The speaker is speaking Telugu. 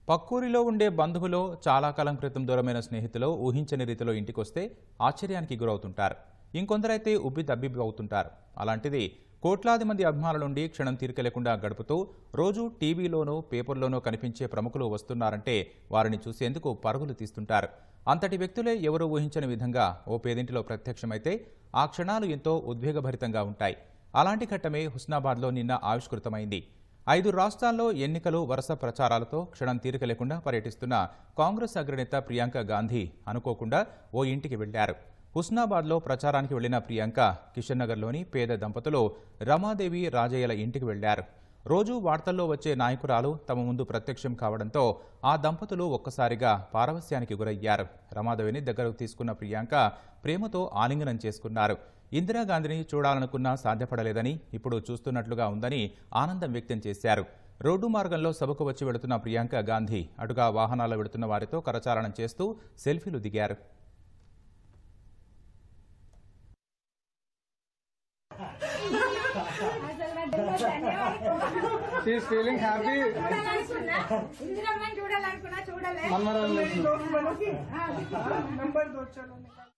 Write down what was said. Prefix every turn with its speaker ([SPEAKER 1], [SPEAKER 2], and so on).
[SPEAKER 1] పక్కూరిలో ఉండే బంధువులో చాలా కాలం క్రితం దూరమైన స్నేహితులు ఊహించని రీతిలో ఇంటికొస్తే ఆశ్చర్యానికి గురవుతుంటారు ఇంకొందరైతే ఉబ్బి తబ్బిబ్బి అవుతుంటారు అలాంటిది కోట్లాది మంది అభిమానుల నుండి క్షణం తీరిక లేకుండా గడుపుతూ రోజు టీవీలోనో పేపర్లోనో కనిపించే ప్రముఖులు వస్తున్నారంటే వారిని చూసేందుకు పరుగులు తీస్తుంటారు అంతటి వ్యక్తులే ఎవరూ ఊహించని విధంగా ఓ పేదింటిలో ప్రత్యక్షమైతే ఆ క్షణాలు ఎంతో ఉద్వేగభరితంగా ఉంటాయి అలాంటి ఘట్టమే హుస్నాబాద్లో నిన్న ఆవిష్కృతమైంది ఐదు రాష్ట్రాల్లో ఎన్నికలు వరుస ప్రచారాలతో క్షణం తీరిక లేకుండా పర్యటిస్తున్న కాంగ్రెస్ అగ్రనేత ప్రియాంక గాంధీ అనుకోకుండా ఓ ఇంటికి వెళ్లారు హుస్నాబాద్లో ప్రచారానికి వెళ్లిన ప్రియాంక కిషన్ నగర్లోని పేద దంపతులు రమాదేవి రాజయ్యల ఇంటికి వెళ్లారు రోజూ వార్తల్లో వచ్చే నాయకురాలు తమ ముందు ప్రత్యక్షం కావడంతో ఆ దంపతులు ఒక్కసారిగా పారవస్యానికి గురయ్యారు రమాదేవిని దగ్గరకు తీసుకున్న ప్రియాంక ప్రేమతో ఆలింగనం చేసుకున్నారు ఇందిరాగాంధీని చూడాలనుకున్నా సాధ్యపడలేదని ఇప్పుడు చూస్తున్నట్లుగా ఉందని ఆనందం వ్యక్తం చేశారు రోడ్డు మార్గంలో సభకు వచ్చి వెళుతున్న ప్రియాంక గాంధీ అటుగా వాహనాల్లో వెళుతున్న వారితో కరచాలనం చేస్తూ సెల్ఫీలు దిగారు
[SPEAKER 2] షీఈస్ ఫీలింగ్ హ్యాపీ
[SPEAKER 3] చూడాలనుకున్నా ఇందిరమ్మని చూడాలనుకున్నా చూడలే
[SPEAKER 2] మనమరాలు
[SPEAKER 3] నంబర్ దో చలో